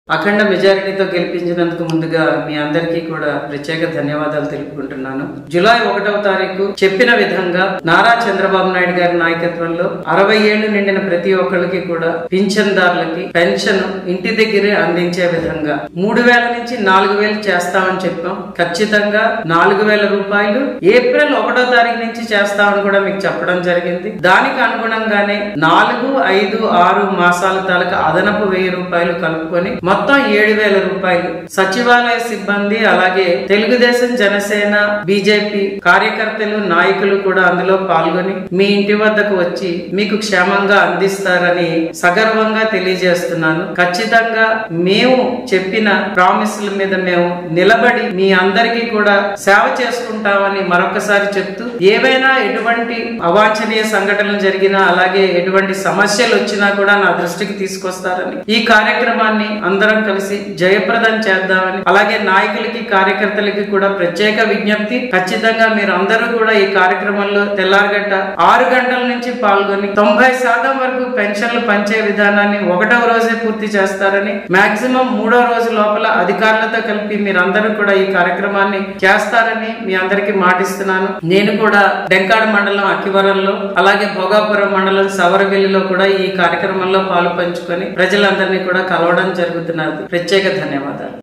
అఖండ మెజారిటీతో గెలిపించినందుకు ముందుగా మీ అందరికీ కూడా ప్రత్యేక ధన్యవాదాలు తెలుపుకుంటున్నాను జూలై ఒకటవ తారీఖు చెప్పిన విధంగా నారా చంద్రబాబు నాయుడు గారి నాయకత్వంలో అరవై ఏళ్లు నిండిన ప్రతి ఒక్కరికి కూడా పింఛన్దారులకి పెన్షన్ ఇంటి దగ్గరే అందించే విధంగా మూడు వేల నుంచి నాలుగు వేలు చేస్తామని చెప్పాం ఖచ్చితంగా నాలుగు వేల రూపాయలు ఏప్రిల్ ఒకటో తారీఖు నుంచి చేస్తామని కూడా మీకు చెప్పడం జరిగింది దానికి అనుగుణంగానే నాలుగు ఐదు ఆరు మాసాల తాలూకా అదనపు వెయ్యి రూపాయలు కలుపుకొని మొత్తం ఏడు వేల రూపాయలు సచివాలయ సిబ్బంది అలాగే తెలుగుదేశం జనసేన బీజేపీ కార్యకర్తలు నాయకులు కూడా అందులో పాల్గొని మీ ఇంటి వద్దకు వచ్చి మీకు క్షేమంగా అందిస్తారని సగర్వంగా తెలియజేస్తున్నాను ఖచ్చితంగా మేము చెప్పిన ప్రామిసుల మీద మేము నిలబడి మీ అందరికీ కూడా సేవ చేసుకుంటామని మరొకసారి చెప్తూ ఏవైనా ఎటువంటి అవాంఛనీయ సంఘటనలు జరిగినా అలాగే ఎటువంటి సమస్యలు వచ్చినా కూడా నా దృష్టికి తీసుకొస్తారని ఈ కార్యక్రమాన్ని అందరం కలిసి జయప్రదం చేద్దామని అలాగే నాయకులకి కార్యకర్తలకి కూడా ప్రత్యేక విజ్ఞప్తి ఖచ్చితంగా మీరు అందరూ కూడా ఈ కార్యక్రమంలో తెల్లారగట్ట ఆరు గంటల నుంచి పాల్గొని తొంభై శాతం వరకు పెన్షన్లు పంచే విధానాన్ని ఒకటవ రోజే పూర్తి చేస్తారని మాక్సిమం మూడో రోజు లోపల అధికారులతో కలిపి మీరందరూ కూడా ఈ కార్యక్రమాన్ని చేస్తారని మీ అందరికీ మాటిస్తున్నాను నేను కూడా డెంకాడ మండలం అక్కివరంలో అలాగే భోగాపురం మండలం సవరవెల్లిలో కూడా ఈ కార్యక్రమంలో పాలు పంచుకొని ప్రజలందరినీ కూడా కలవడం జరుగుతున్నది ప్రత్యేక ధన్యవాదాలు